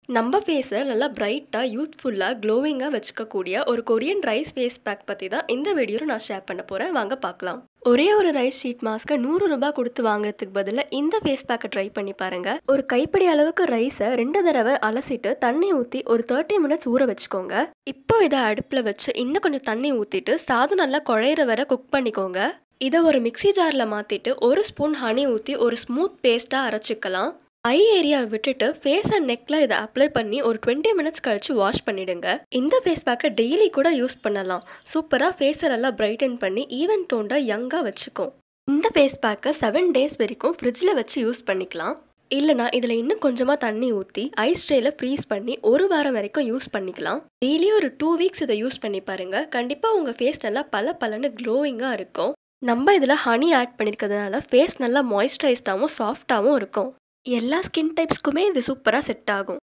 நம்ம ஃபேஸை நல்லா பிரைட்டாக யூத்ஃபுல்லாக க்ளோவிங்காக வச்சுக்கக்கூடிய ஒரு கொரியன் ரைஸ் ஃபேஸ் பேக் பற்றி தான் இந்த வீடியோவில் நான் ஷேர் பண்ண போகிறேன் வாங்க பார்க்கலாம் ஒரே ஒரு ரைஸ் ஷீட் மாஸ்க்கை நூறு ரூபாய் கொடுத்து வாங்குறதுக்கு பதிலாக இந்த ஃபேஸ் பேக்கை ட்ரை பண்ணி பாருங்க ஒரு கைப்பிடி அளவுக்கு ரைஸை ரெண்டு தடவை அலசிட்டு தண்ணி ஊற்றி ஒரு தேர்ட்டி மினிட்ஸ் ஊற வச்சுக்கோங்க இப்போ இதை அடுப்பில் வச்சு இன்னும் கொஞ்சம் தண்ணி ஊற்றிட்டு சாதம் நல்லா குழையிற வரை குக் பண்ணிக்கோங்க இதை ஒரு மிக்ஸி ஜாரில் மாற்றிட்டு ஒரு ஸ்பூன் ஹனி ஊற்றி ஒரு ஸ்மூத் பேஸ்ட்டாக அரைச்சிக்கலாம் ஐ ஏரியாவை விட்டுட்டு ஃபேஸ் அண்ட் நெக்கில் இதை அப்ளை பண்ணி ஒரு டுவெண்ட்டி மினிட்ஸ் கழிச்சு வாஷ் பண்ணிடுங்க இந்த ஃபேஸ் பேக்கை டெய்லி கூட யூஸ் பண்ணலாம் சூப்பராக ஃபேஸை நல்லா பிரைட்டன் பண்ணி ஈவன் டோண்டாக யங்காக வச்சுக்கும் இந்த ஃபேஸ் பேக்கை செவன் டேஸ் வரைக்கும் ஃப்ரிட்ஜில் வச்சு யூஸ் பண்ணிக்கலாம் இல்லைனா இதில் இன்னும் கொஞ்சமாக தண்ணி ஊற்றி ஐஸ் ட்ரேயில் ஃப்ரீஸ் பண்ணி ஒரு வாரம் வரைக்கும் யூஸ் பண்ணிக்கலாம் டெய்லி ஒரு டூ வீக்ஸ் இதை யூஸ் பண்ணி பாருங்கள் கண்டிப்பாக உங்கள் ஃபேஸ் நல்லா பல பலன்னு க்ளோவிங்காக இருக்கும் நம்ம இதில் ஹனி ஆட் பண்ணியிருக்கிறதுனால ஃபேஸ் நல்லா மாய்ஸ்சரைஸ்டாகவும் சாஃப்டாகவும் இருக்கும் எல்லா ஸ்கின் டைப்ஸ்க்குமே இது சூப்பராக செட் ஆகும்